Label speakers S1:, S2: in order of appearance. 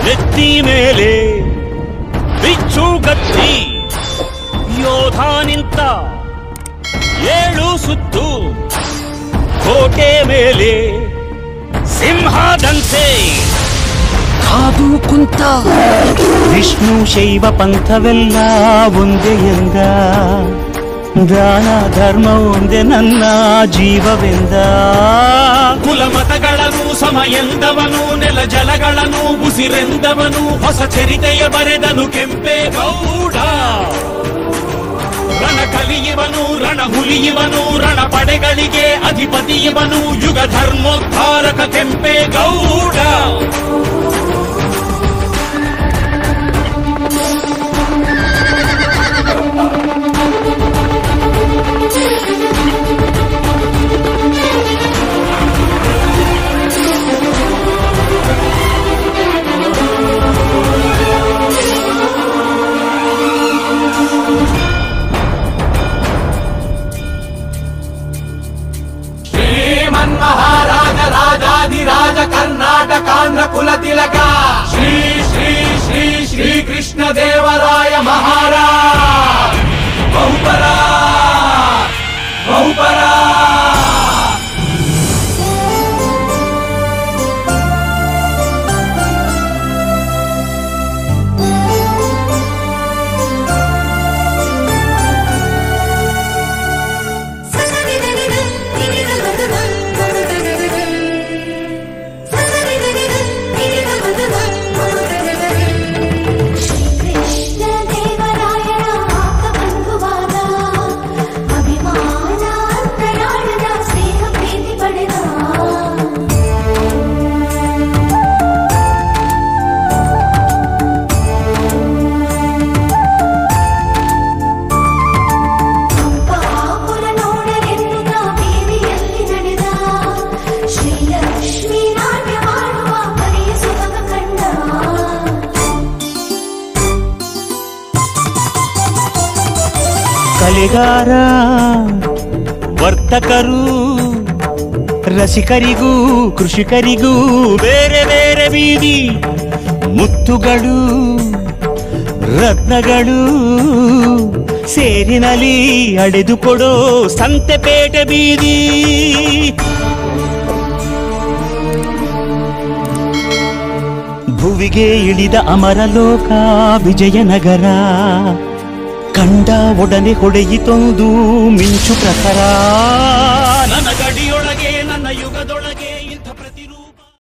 S1: ನೆತ್ತಿ ಮೇಲೆ ಬಿಚ್ಚು ಗತ್ತಿ ಯೋಧ ನಿಂತ ಏಳು ಸುತ್ತು ಕೋಟೆ ಮೇಲೆ ಸಿಂಹದಂತೆ ಕಾದು ಕುಂತ ವಿಷ್ಣು ಶೈವ ಪಂಥವೆಲ್ಲ ಒಂದೇ ಎಂದ ದಾನ ಧರ್ಮ ಒಂದೇ ನನ್ನ ಜೀವವೆಂದ
S2: ಕುಲ ಮತಗಳನ್ನು ಸಮ ಎಂದವನು ನೆಲ ಜಲಗಳನ್ನು ಉಸಿರೆಂದವನು ಹೊಸ ಚರಿತೆಯ ಬರೆದನು ಕೆಂಪೇಗೌಡ ರಣ ಕಲಿಯುವನು ರಣ ಹುಲಿಯುವನು ರಣ ಪಡೆಗಳಿಗೆ ಅಧಿಪತಿಯುವನು ಯುಗ ಧರ್ಮೋದ್ಧಾರಕ ಕೆಂಪೇಗೌಡ ಶ್ರೀಮನ್ಮಹಾರಾಜ ರಾಜಾಧಿರಾಜ ಕರ್ನಾಟಕಾಂಧ್ರ ಕುಲ ತಿಲಕ ಶ್ರೀ ಶ್ರೀ ಶ್ರೀ ಶ್ರೀ ಕೃಷ್ಣ ದೇವರಾಯ ಮಹಾರಾಜ್ ಬಹುಪರ ಬಹುಪರ
S3: ಶ್ರೀಕೃಷ್ಣದೇವರಾಯನ ಆಪ್ತಬಂಧುವಾದ ಅಭಿಮಾನ ಅಂತರಾಳದ ಸ್ನೇಹ ಪ್ರೀತಿ ಪಡೆದ ಪಂಪಾಪುರ ನೋಡಲೆನ್ನುತ್ತ ಬೀದಿಯಲ್ಲಿ ನಡೆದ ಶ್ರೀಲಕ್ಷ್ಮೀ ನಾಟ್ಯ ಮಾಡುವ ಪರಿಯ ಸುಖ ಕಂಡ
S1: ಕಲೆಗಾರ ವರ್ತಕರು ರಸಿಕರಿಗೂ ಕೃಷಿಕರಿಗೂ ಬೇರೆ ಬೇರೆ ಬೀದಿ ಮುತ್ತುಗಳು ರತ್ನಗಳು ಸೇರಿನಲ್ಲಿ ಅಡೆದು ಕೊಡೋ ಸಂತೆಪೇಟೆ ಬೀದಿ ಭುವಿಗೆ ಇಳಿದ ಅಮರಲೋಕ ವಿಜಯನಗರ ಕಂಡ ಒಡನೆ ಹೊಡೆಯಿತೊಂದು ಮಿಂಚು ಪ್ರಖರ
S2: ನನಗಡಿ